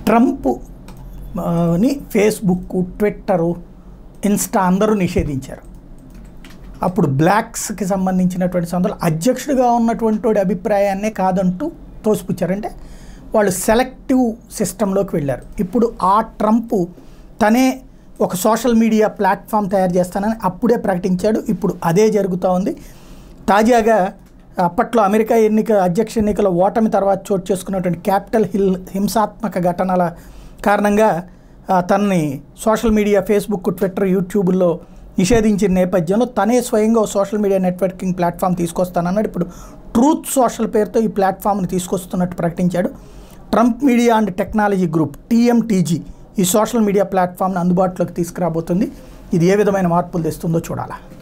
Trump ఆ, ని Facebook Twitter Insta అందరూ నిషేధించారు అప్పుడు బ్లాక్స్కి సంబంధించినటువంటి సందర్భంలో అధ్యక్షుడిగా ఉన్నటువంటి వాడి అభిప్రాయాన్నే కాదంటూ తోసిపుచ్చారంటే వాళ్ళు సెలెక్టివ్ సిస్టంలోకి వెళ్ళారు ఇప్పుడు ఆ ట్రంప్ తనే ఒక సోషల్ మీడియా ప్లాట్ఫామ్ తయారు చేస్తానని అప్పుడే ప్రకటించాడు ఇప్పుడు అదే జరుగుతూ ఉంది తాజాగా అప్పట్లో అమెరికా ఎన్నిక అధ్యక్ష ఎన్నికల ఓటమి తర్వాత చోటు చేసుకున్నటువంటి క్యాపిటల్ హిల్ హింసాత్మక ఘటనల కారణంగా ఆ, తనని సోషల్ మీడియా ఫేస్బుక్ ట్విట్టర్ యూట్యూబ్లో నిషేధించిన నేపథ్యంలో తనే స్వయంగా ఓ సోషల్ మీడియా నెట్వర్కింగ్ ప్లాట్ఫామ్ తీసుకొస్తానన్నాడు ఇప్పుడు ట్రూత్ సోషల్ పేరుతో ఈ ప్లాట్ఫామ్ని తీసుకొస్తున్నట్టు ప్రకటించాడు Trump Media and Technology Group TMTG ఈ సోషల్ మీడియా ప్లాట్ఫామ్ని అందుబాటులోకి తీసుకురాబోతుంది ఇది ఏ విధమైన మార్పులు తెస్తుందో చూడాలా